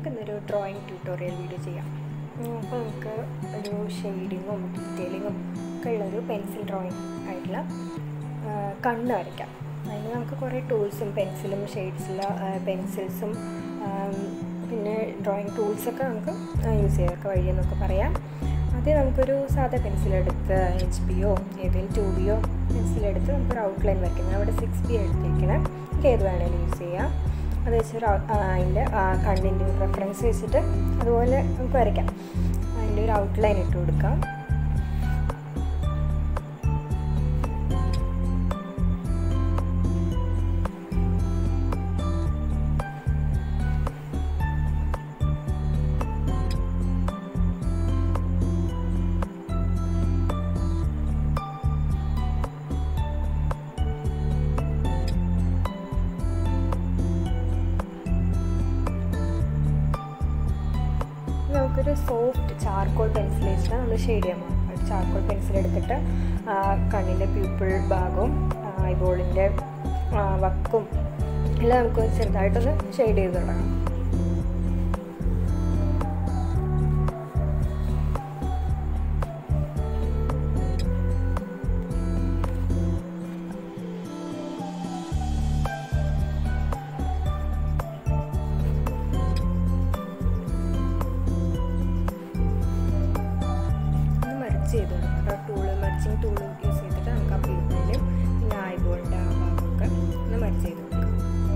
നമുക്കിന്നൊരു drawing tutorial video ചെയ്യാം അപ്പോൾ നമുക്ക് ഒരു ഷെയ്ഡിങ്ങും ഡീറ്റെയിലിങ്ങും ഒക്കെ ഉള്ളൊരു പെൻസിൽ ഡ്രോയിങ് ആയിട്ടുള്ള ആ, കണ്ണ് വരയ്ക്കാം അതിന് നമുക്ക് കുറേ ടൂൾസും പെൻസിലും ഷെയ്ഡ്സുള്ള പെൻസിൽസും പിന്നെ ഡ്രോയിങ് ടൂൾസൊക്കെ നമുക്ക് യൂസ് ചെയ്തൊക്കെ വഴിയെന്നൊക്കെ പറയാം ആദ്യം നമുക്കൊരു സാധാ പെൻസിലെടുത്ത് എച്ച് ബിയോ ഏതെങ്കിലും ടു ബിയോ പെൻസിലെടുത്ത് നമുക്കൊരു ഔട്ട്ലൈൻ വരയ്ക്കാം ഞാൻ അവിടെ സിക്സ് ബി എടുത്തിരിക്കണേ നമുക്ക് ഏത് വേണേലും യൂസ് ചെയ്യാം അത് വെച്ചൊരു ഔ- ആ, അതിൻ്റെ കണ്ണിൻ്റെ ഒരു റെഫറൻസ് വെച്ചിട്ട് അതുപോലെ നമുക്ക് വരയ്ക്കാം അതിൻ്റെ ഒരു ഔട്ട്ലൈൻ ഇട്ട് കൊടുക്കാം ഇനി നമുക്കൊരു സോഫ്റ്റ് ചാർക്കോൾ പെൻസിൽ വെച്ചിട്ട് നമ്മൾ ഷെയ്ഡ് ചെയ്യാൻ പോകും ഒരു ചാർക്കോൾ പെൻസിൽ എടുത്തിട്ട് ആ, കണ്ണിൻ്റെ പ്യൂപ്പിൾ ഭാഗവും ഐബോളിൻ്റെ വക്കും എല്ലാം നമുക്ക് ചെറുതായിട്ടൊന്ന് ഷെയ്ഡ് ചെയ്ത് തുടങ്ങാം ഒന്ന് മെർച്ച് ചെയ്ത് കൊടുക്കാം ടൂള് മെർച്ചിങ് ടൂൾ യൂസ് ചെയ്തിട്ട് നമുക്ക് ആ പ്യൂപ്പിളിലും പിന്നെ ഐബോളിൻ്റെ ആ ഭാഗമൊക്കെ ഒന്ന് മെർച്ച് ചെയ്ത് കൊടുക്കാം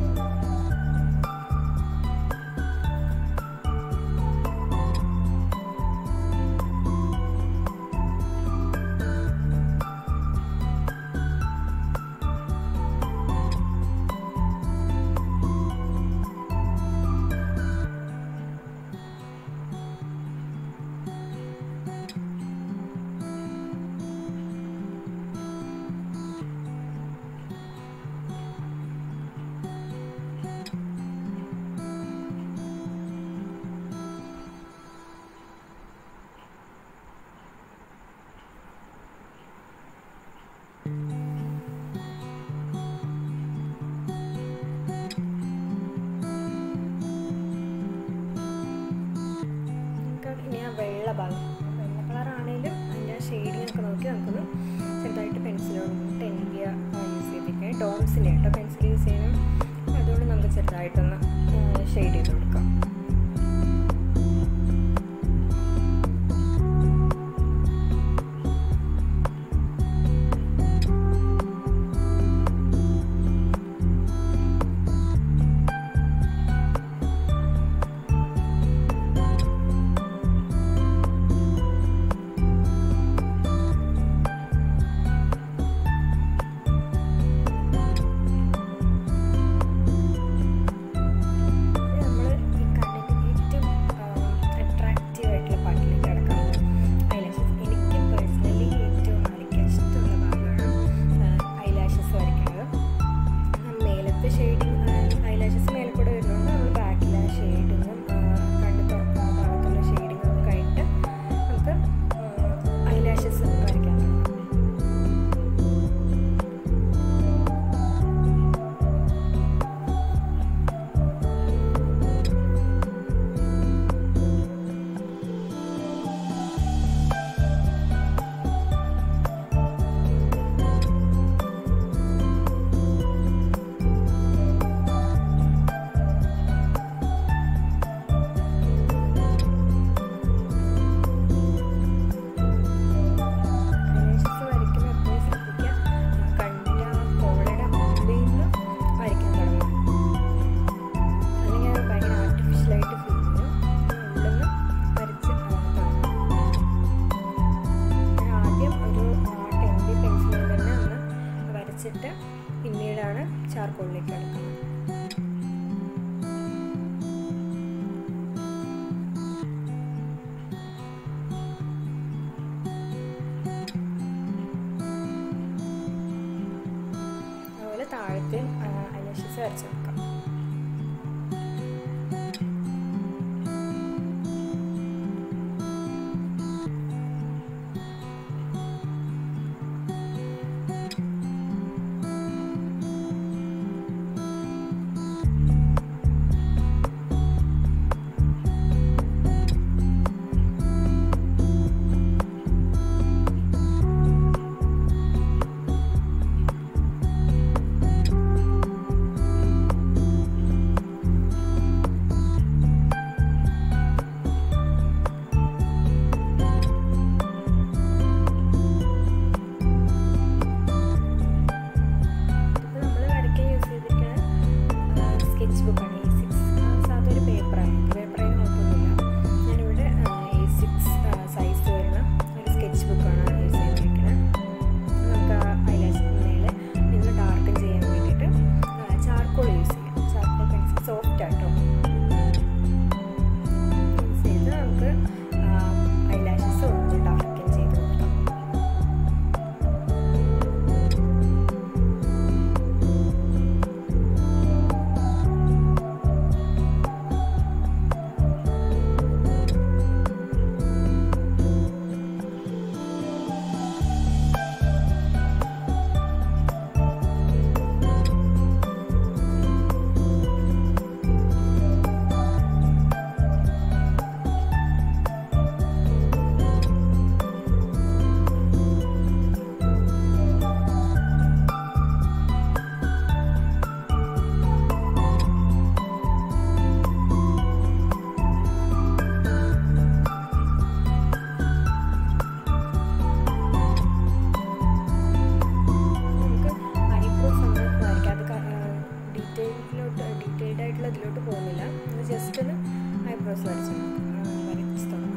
നമുക്ക് ഇനി ആ വെള്ള ഭാഗം വെള്ള കളറാണേലും അതിൻ്റെ ഷെയ്ഡിങ് ഒക്കെ നോക്കി നമുക്കൊന്ന് ചെറുതായിട്ട് പെൻസിലോട് ടെൻകിയ യൂസ് ചെയ്തിരിക്കുന്നത് ഡോംസിൻ്റെ കേട്ടോ പെൻസിൽ യൂസ് ചെയ്യണം അതുകൊണ്ട് നമുക്ക് ചെറുതായിട്ടൊന്ന് ഷെയ്ഡ് ചെയ്ത് കൊടുക്കാം ഐബ്രോസ് വരച്ച് വരച്ച് തുടങ്ങാം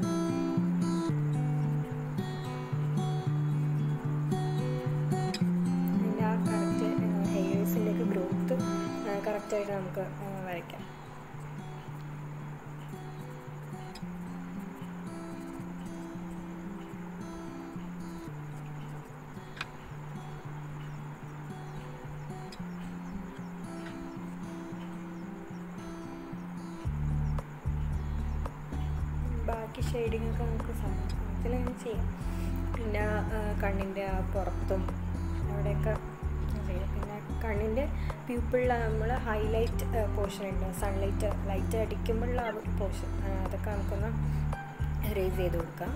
അതിൻ്റെ ആ കറക്റ്റ് ഹെയേഴ്സിൻ്റെയൊക്കെ ഗ്രോത്ത് കറക്റ്റായിട്ട് നമുക്ക് വരയ്ക്കാം ബാക്കി ഷെയ്ഡിങ് ഒക്കെ നമുക്ക് സമയത്തിലങ്ങനെ ചെയ്യാം പിന്നെ കണ്ണിൻ്റെ ആ പുറത്തും അവിടെയൊക്കെ ചെയ്യാം പിന്നെ കണ്ണിൻ്റെ പ്യൂപ്പിളിൽ നമ്മൾ ഹൈലൈറ്റ് പോർഷൻ ഉണ്ട് സൺലൈറ്റ് ലൈറ്റ് അടിക്കുമ്പോഴുള്ള ആ ഒരു പോർഷൻ അതൊക്കെ നമുക്കൊന്ന് റേസ് ചെയ്ത് കൊടുക്കാം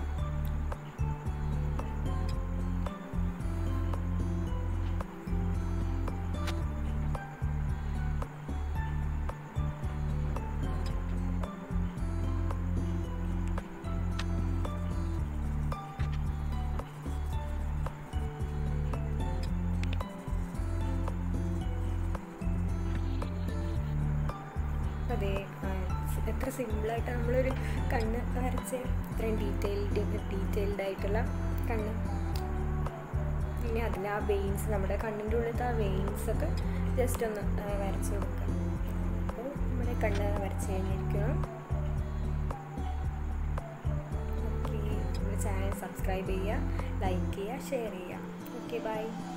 അതെ എത്ര സിമ്പിളായിട്ട് നമ്മളൊരു കണ്ണ് വരച്ച് ഇത്രയും ഡീറ്റെയിൽഡ് ഡീറ്റെയിൽഡ് ആയിട്ടുള്ള കണ്ണ് പിന്നെ അതിൽ ആ വെയിൻസ് നമ്മുടെ കണ്ണിൻ്റെ ഉള്ളിലത്തെ ആ വെയിൻസ് ഒക്കെ ജസ്റ്റ് ഒന്ന് വരച്ച് കൊടുക്കുക അപ്പോൾ നമ്മുടെ കണ്ണ് വരച്ച് കഴിഞ്ഞിരിക്കണം ഓക്കെ നമ്മുടെ ചാനൽ സബ്സ്ക്രൈബ് ചെയ്യുക ലൈക്ക് ചെയ്യുക ഷെയർ ചെയ്യുക ഓക്കെ ബൈ